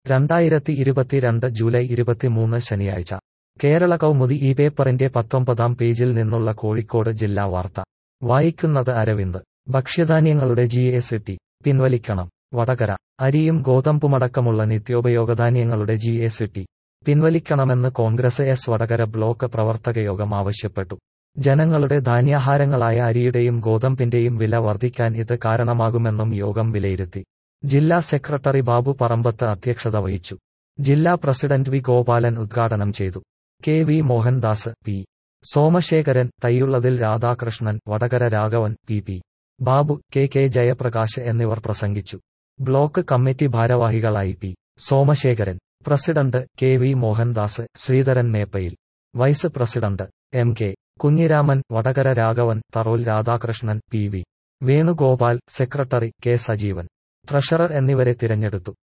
രണ്ടായിരത്തി ഇരുപത്തിരണ്ട് ജൂലൈ ഇരുപത്തിമൂന്ന് ശനിയാഴ്ച കേരള കൗമുദി ഈ പേപ്പറിന്റെ പത്തൊമ്പതാം പേജിൽ നിന്നുള്ള കോഴിക്കോട് ജില്ലാ വാർത്ത വായിക്കുന്നത് അരവിന്ദ് ഭക്ഷ്യധാന്യങ്ങളുടെ ജി എസ് ടി പിൻവലിക്കണം വടകര അരിയും ഗോതമ്പുമടക്കമുള്ള നിത്യോപയോഗധാന്യങ്ങളുടെ ജി എസ് ടി പിൻവലിക്കണമെന്ന് കോൺഗ്രസ് എസ് വടകര ബ്ലോക്ക് പ്രവർത്തകയോഗം ആവശ്യപ്പെട്ടു ജനങ്ങളുടെ ധാന്യാഹാരങ്ങളായ അരിയുടെയും ഗോതമ്പിന്റെയും വില വർദ്ധിക്കാൻ ഇത് കാരണമാകുമെന്നും യോഗം വിലയിരുത്തി ജില്ലാ സെക്രട്ടറി ബാബു പറമ്പത്ത് അധ്യക്ഷത വഹിച്ചു ജില്ലാ പ്രസിഡന്റ് വി ഗോപാലൻ ഉദ്ഘാടനം ചെയ്തു K V Mohandas P Somasekharan Thayyullathil Radhakrishnan Vadakara Raghavan P P Babu K K Jayaprakash എന്നിവർ പ്രസംഗിച്ചു ബ്ലോക്ക് കമ്മിറ്റി ഭാരവാഹികളായി P Somasekharan president K V Mohandas Sreedharan Meppayil vice president M K Kunhiraman Vadakara Raghavan Tharol Radhakrishnan P V Venugopal secretary K Sajeevan treasurer എന്നിവരെ തിരഞ്ഞെടുത്തു